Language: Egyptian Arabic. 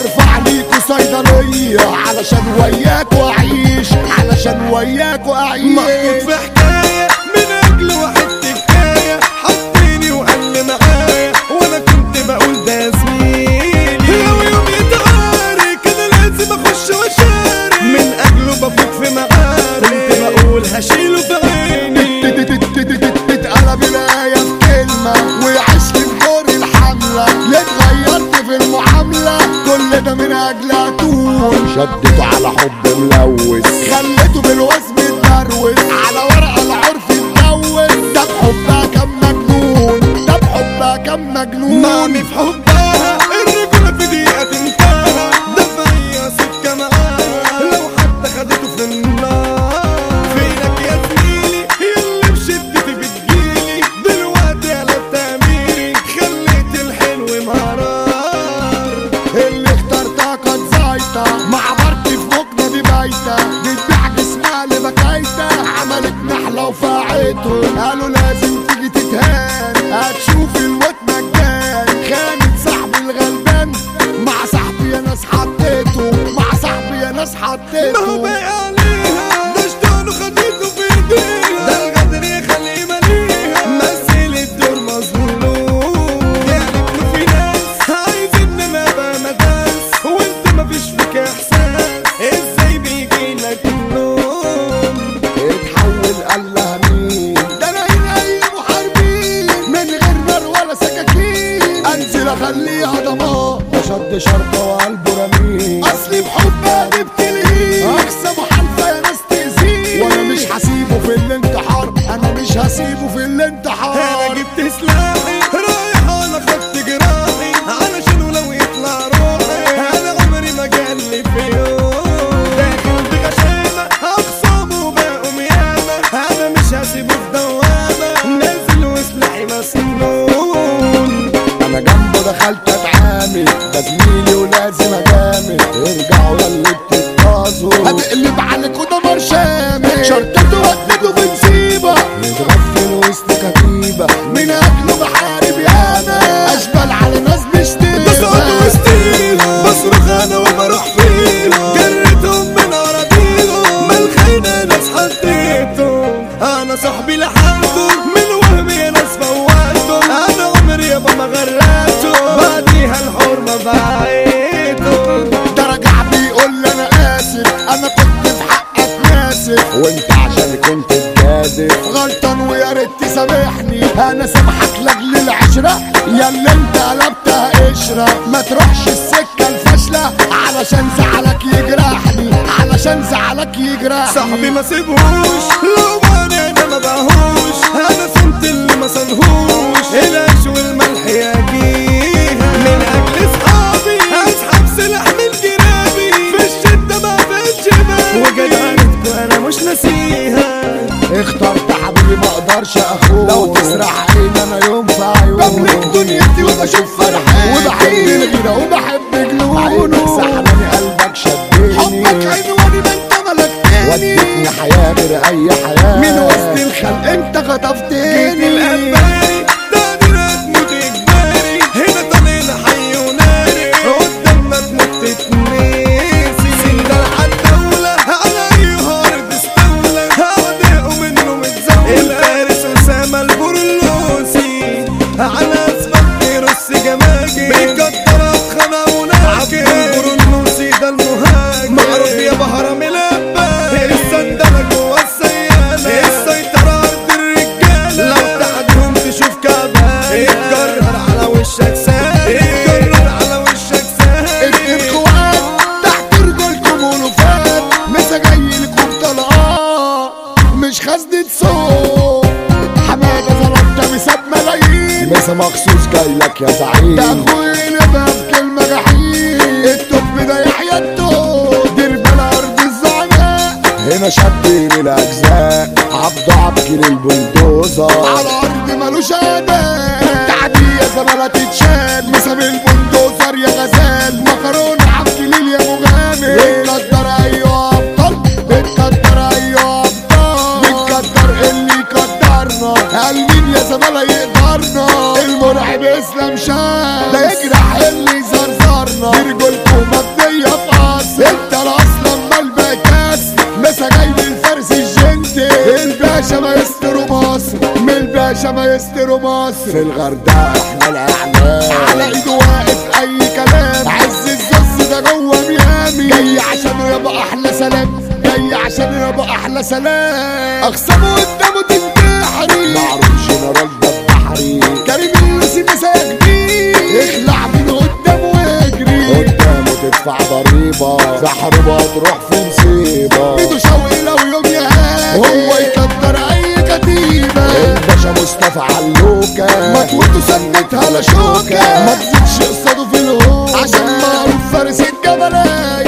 ارفع ليكوا صيدلية علشان وياكوا اعيش علشان وياكوا محطوط اعيش في حكاية من أجل واحد حكاية حطيني وقال لي معايا وأنا كنت بقول ده زميلي لو يوم يتعارك أنا لازم أخش وأشارك من أجله بفوت في معارك كنت بقول هشيله في عيني تتقلب الآية في كلمة ويعيش لي بدور الحملة ليه اتغيرت في المعاملة كل ده من أجل أتون شدته على حب ملوث خليته بالوزن متبروز على ورقة العرف اتجوز ده بحبها كان مجنون ده بحبها كان مجنون مامي في حبها الرجولة في دقيقة تنتهى ده في أي سكة معاها لو حتى خدته في النار فينك يا زميلي يلي بشدتي بتجيلي دلوقتي على التأميري خليت الحلو مرار اللي اخترتها كانت زايطة مع مرتي في مقنة دي بايتة بتبيع جسمها لبكايتة عملت نحلة وفاعته قالوا لازم تيجي تتهان هتشوف الموت مجان خانت صاحبي الغلبان مع صاحبي يا ناس حطيته مع صاحبي يا ناس ما هو حطيته باقي عليها ده اشتغلوا خدته في ايديها ده الغدر يخليه مليها مثل الدور مظلوم قالت له في ناس عايزين ما بقى مداس وانت مفيش فيك احساس ازاي بيجي لك النوم اتحول قال لها مين ده انا هنا اي محاربين من غير نار ولا سكاكين انزل اخليها ضمان وشد شرطه وقلبه رميل اصلي بحبها بتلهي اقسى محالفه يا ناس تاذيه وانا مش هسيبه في الانتحار انا مش هسيبه في انا الانتحار جبت سلاحي رايح انا خدت جراحي علشان ولو يطلع روحي انا عمري ما جالي في يوم داخل بغشامة اخصامه بقوا ياما انا مش هسيبه في دوامة نازل وسلاحي مسنون انا جنبه دخلت اتعامل ده زميلي ولازم اجامل ارجعوا ياللي بتتغاظوا هتقلب عليك ودمر شامل شرطته ودته في نسيبه يتغفل وسط كتيبه من اجله بحارب ياما اشبال على ناس مش بصوت وستيله بصرخ انا وبروح فيله جريتهم من اراضيهم ما الخاينة ناس حطيتهم انا صاحبي لحقته من وهمي يا ناس فوقته انا عمري يابا ما غرقته بعديها الحرمة بعيته ده رجع بيقول لي انا اسف انا كنت في حقك ناسف وانت عشان كنت تجازف غلطان ويا ريت تسامحني انا سامحك لاجل العشره يا اللي انت قلبتها قشره ما تروحش السكه الفاشله علشان زعلك يجرحني علشان زعلك يجرحني صاحبي ما سيبهوش لو باني انا ما بهوش انا صمت اللي ما صنهوش العيش والملح يجيها من اجل صحابي اسحب سلاح من جنابي في الشدة ما فيش بالي وجدعنتكوا انا مش ناسيها اخترت حبيبي ما اقدرش اخوه لو تسرح عيني انا يوم في عيونه بملك دنيتي وبشوف فرحان وبحب الغيره وبحب جنونه سحبني قلبك شدني حبك عنواني ما انت ملكتني ودتني حياه غير اي حياه من وسط الخلق انت جيت خطفتني الأنباري تقدر هتموت إجباري هنا طلعنا حي وناري قدامنا تموت تتنسي سندال عالدولة على أي هارد استولى أعدائه منه متزولة الفارس أسامة البرلوسي على أسفلت يرص جماجي بيقدر أفخنا وناجي البرلوسي ده المهاجم معروف يا بهرم الأبان السندلة جوا السيالة السيطرة أرض الرجالة لو تعدهم تشوف كبان اتجرر على وشك سايق اتجرر على وشك سايق القوات تحت رجولكم ولفات مسا جاي لكم طلقات مش خزنة صوت حمادة ظلمت مساب ملايين مسا مخصوص جاي لك يا زعيم ده اخوي نبقى بكلمة جحيم التوب ده يحيى التوب دير بلا ارض الزعماء هنا شادين الاجزاء عبده عبكر البلدوزر على ارض ملوش امان تعدي يا زمالة تتشال مساب البلدوزر يا غزال مكرونة عبكليل يا مغامر بتقدر ايوه ابطال بتقدر ايوه ابطال بتقدر اللي يقدرنا قال مين يا زمالة يقدرنا المرعب اسلام شاه ده يجرح اللي زرزرنا برجولكم مايسترو مصر في الغردقة احنا الاعلام على ايده واقف اي كلام عز الزوز ده جوه ميامي جاي عشان يبقى احلى سلام جاي عشان يبقى احلى سلام اخصمه قدامه تنتحري معروف جنرال ده بحري كريم اللوسي مسايا كبير اخلع من قدامه واجري قدامه تدفع ضريبة زحربة تروح في نصيبة ايده شوقي لو يوم يهاجم هو يكتر اي كتيبة الباشا مصطفى علوكة مطوته سنتها لا شوكة ما تزيدش قصاده في الهوكة عشان معروف فارس الجبلاية